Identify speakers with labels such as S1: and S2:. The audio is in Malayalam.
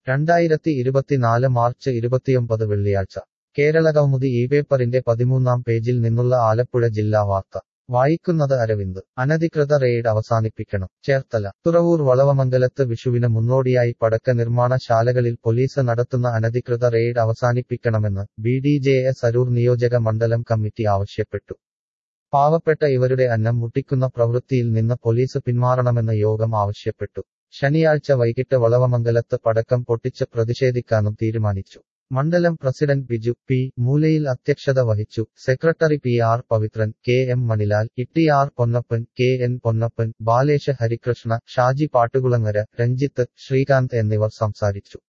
S1: രണ്ടായിരത്തി ഇരുപത്തിനാല് മാർച്ച് ഇരുപത്തിയൊമ്പത് വെള്ളിയാഴ്ച കേരളകൗമുദി ഈ പേപ്പറിന്റെ പതിമൂന്നാം പേജിൽ നിന്നുള്ള ആലപ്പുഴ ജില്ലാ വാർത്ത വായിക്കുന്നത് അരവിന്ദ് അനധികൃത റെയ്ഡ് അവസാനിപ്പിക്കണം ചേർത്തല തുറവൂർ വളവമംഗലത്ത് വിഷുവിന് മുന്നോടിയായി പടക്ക നിർമ്മാണ ശാലകളിൽ പോലീസ് നടത്തുന്ന അനധികൃത റെയ്ഡ് അവസാനിപ്പിക്കണമെന്ന് B D J S Aroor നിയോജക മണ്ഡലം കമ്മിറ്റി ആവശ്യപ്പെട്ടു പാവപ്പെട്ട ഇവരുടെ അന്നം മുട്ടിക്കുന്ന പ്രവൃത്തിയിൽ നിന്ന് പോലീസ് പിന്മാറണമെന്ന് യോഗം ആവശ്യപ്പെട്ടു ശനിയാഴ്ച വൈകിട്ട് വളവമംഗലത്ത് പടക്കം പൊട്ടിച്ച് പ്രതിഷേധിക്കാനും തീരുമാനിച്ചു മണ്ഡലം പ്രസിഡന്റ് ബിജു പി മൂലയിൽ അധ്യക്ഷത വഹിച്ചു secretary P R Pavithran K M Manilal Itty R Ponnappan K N Ponnappan Balesha Harikrishna Shaji Pattukulangara Ranjith Sreekanth എന്നിവർ സംസാരിച്ചു